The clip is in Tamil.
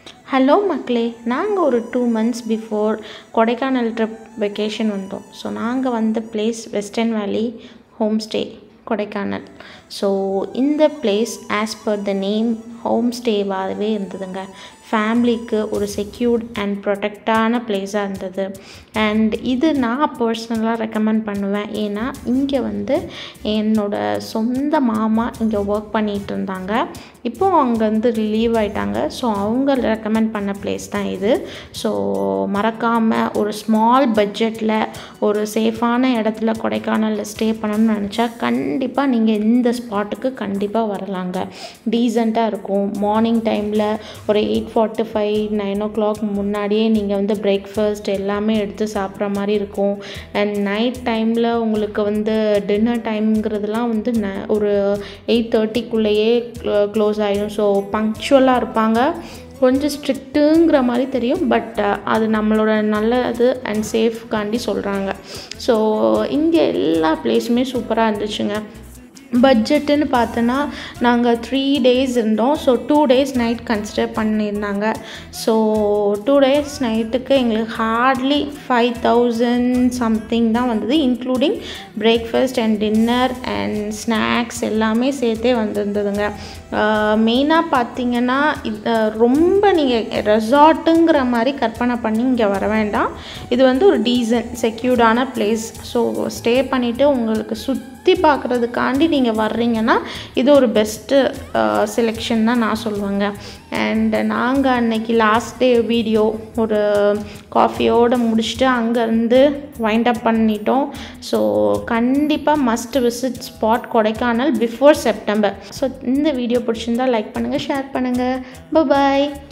ஹலோ மக்களே நாங்கள் ஒரு two months before Kodaikanal trip vacation வந்தோம் ஸோ நாங்கள் வந்த place western valley home stay Kodaikanal so இந்த place as per the name home ஸ்டேவாகவே இருந்ததுங்க ஃபேமிலிக்கு ஒரு செக்யூர்ட் அண்ட் ப்ரொடெக்டான பிளேஸாக இருந்தது அண்ட் இது நான் பர்சனலாக ரெக்கமெண்ட் பண்ணுவேன் ஏன்னா இங்கே வந்து என்னோட சொந்த மாமா இங்கே ஒர்க் பண்ணிகிட்டு இருந்தாங்க இப்போது அவங்க வந்து ரிலீவ் ஆயிட்டாங்க ஸோ அவங்க ரெக்கமெண்ட் பண்ண பிளேஸ் தான் இது ஸோ மறக்காமல் ஒரு ஸ்மால் பட்ஜெட்டில் ஒரு சேஃபான இடத்துல கொடைக்கானலில் ஸ்டே பண்ணணும்னு நினச்சா கண்டிப்பாக நீங்கள் இந்த ஸ்பாட்டுக்கு கண்டிப்பாக வரலாங்க டீசெண்டாக இருக்கும் மார்னிங் டைமில் ஒரு eight forty five nine o'clock முன்னாடியே நீங்கள் வந்து பிரேக்ஃபாஸ்ட் எல்லாமே எடுத்து சாப்பிட்ற மாதிரி இருக்கும் அண்ட் நைட் டைமில் உங்களுக்கு வந்து டின்னர் டைம்ங்கிறதுலாம் வந்து ந ஒரு எயிட் தேர்ட்டிக்குள்ளேயே க்ளோஸ் ஆகிடும் ஸோ பங்க்சுவலாக இருப்பாங்க கொஞ்சம் ஸ்ட்ரிக்ட்டுங்கிற மாதிரி தெரியும் பட் அது நம்மளோட நல்லது அண்ட் சேஃப்காண்டி சொல்கிறாங்க ஸோ இங்கே எல்லா பிளேஸுமே சூப்பராக இருந்துச்சுங்க பட்ஜெட்டுன்னு பார்த்தோன்னா நாங்கள் த்ரீ டேஸ் இருந்தோம் so two days night consider பண்ணியிருந்தாங்க ஸோ டூ டேஸ் நைட்டுக்கு எங்களுக்கு ஹார்ட்லி ஃபைவ் தௌசண்ட் சம்திங் தான் வந்தது including breakfast and dinner and snacks எல்லாமே சேர்த்தே வந்திருந்ததுங்க மெயினாக பார்த்தீங்கன்னா இது ரொம்ப நீங்கள் ரெசார்ட்டுங்கிற மாதிரி கற்பனை பண்ணி இங்கே வர வேண்டாம் இது வந்து ஒரு டீசன்ட் செக்யூர்டான பிளேஸ் ஸோ ஸ்டே பண்ணிவிட்டு உங்களுக்கு சுத் சுற்றி பார்க்குறதுக்காண்டி நீங்கள் வர்றீங்கன்னா இது ஒரு பெஸ்ட்டு செலெக்ஷன் தான் நான் சொல்லுவேங்க அண்ட் நாங்கள் அன்னைக்கு லாஸ்ட் டே வீடியோ ஒரு காஃபியோடு முடிச்சுட்டு அங்கேருந்து வைண்ட் அப் பண்ணிட்டோம் ஸோ கண்டிப்பாக must visit spot Kodaikanal before September so இந்த வீடியோ பிடிச்சிருந்தா லைக் பண்ணுங்கள் ஷேர் பண்ணுங்கள் பாய்